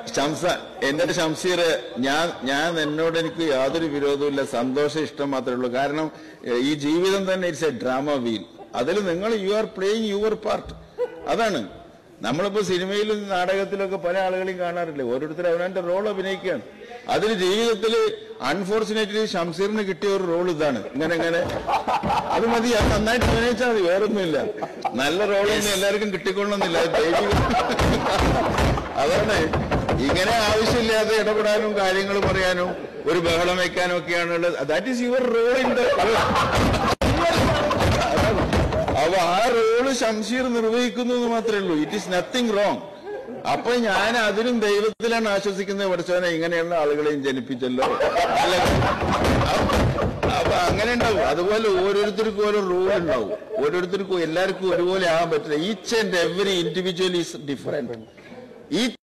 ഷംസ എന്റെ ഷംസീർ ഞാൻ ഞാൻ എന്നോട് എനിക്ക് യാതൊരു വിരോധവുമില്ല സന്തോഷം ഇഷ്ടം മാത്രമേ ഉള്ളൂ കാരണം ഏഹ്, ഈ ജീവിതം തന്നെ ഇറ്റ്സ് എ ഡ്രാമ വീൽ അതിൽ നിങ്ങൾ you are playing your part അതാണ് നമ്മളിപ്പോ സിനിമയിലും നാടകത്തിലൊക്കെ പല ആളുകളെയും കാണാറില്ലേ ഓരോരുത്തർ അവനവന്റെ റോൾ അഭിനയിക്കുകയാണ് അതിന് ജീവിതത്തിൽ അൺഫോർച്ചുനേറ്റ്ലി ഷംസീറിന് കിട്ടിയ ഒരു റോൾ ഇതാണ് ഇങ്ങനെ ഇങ്ങനെ അത് മതി അത് നന്നായിട്ട് അഭിനയിച്ചാൽ മതി വേറൊന്നുമില്ല നല്ല റോളൊന്നും എല്ലാവർക്കും കിട്ടിക്കൊള്ളണമെന്നില്ല അത് ദൈവിക അതാണ് ഇങ്ങനെ ആവശ്യമില്ലാതെ ഇടപെടാനും കാര്യങ്ങൾ പറയാനും ഒരു ബഹളം വെക്കാനും ഒക്കെയാണ് ഉള്ളത് that is your role in the അപ്പൊ ആ റോള് ശംഷീർ നിർവഹിക്കുന്നു എന്ന് മാത്രമേ ഉള്ളൂ ഇറ്റ് ഈസ് നത്തിങ് റോങ് അപ്പൊ ഞാൻ അതിനും ദൈവത്തിലാണ് ആശ്വസിക്കുന്നത് പഠിച്ചവനെ ഇങ്ങനെയുള്ള ആളുകളെയും ജനിപ്പിച്ചല്ലോ അല്ല അപ്പൊ- അപ്പൊ അങ്ങനെ ഉണ്ടാവും അതുപോലെ ഓരോരുത്തർക്കും ഓരോ റൂൾ ഉണ്ടാവും ഓരോരുത്തർക്കും എല്ലാവർക്കും ഒരുപോലെ ആകാൻ പറ്റില്ല each and every individual is different ഈ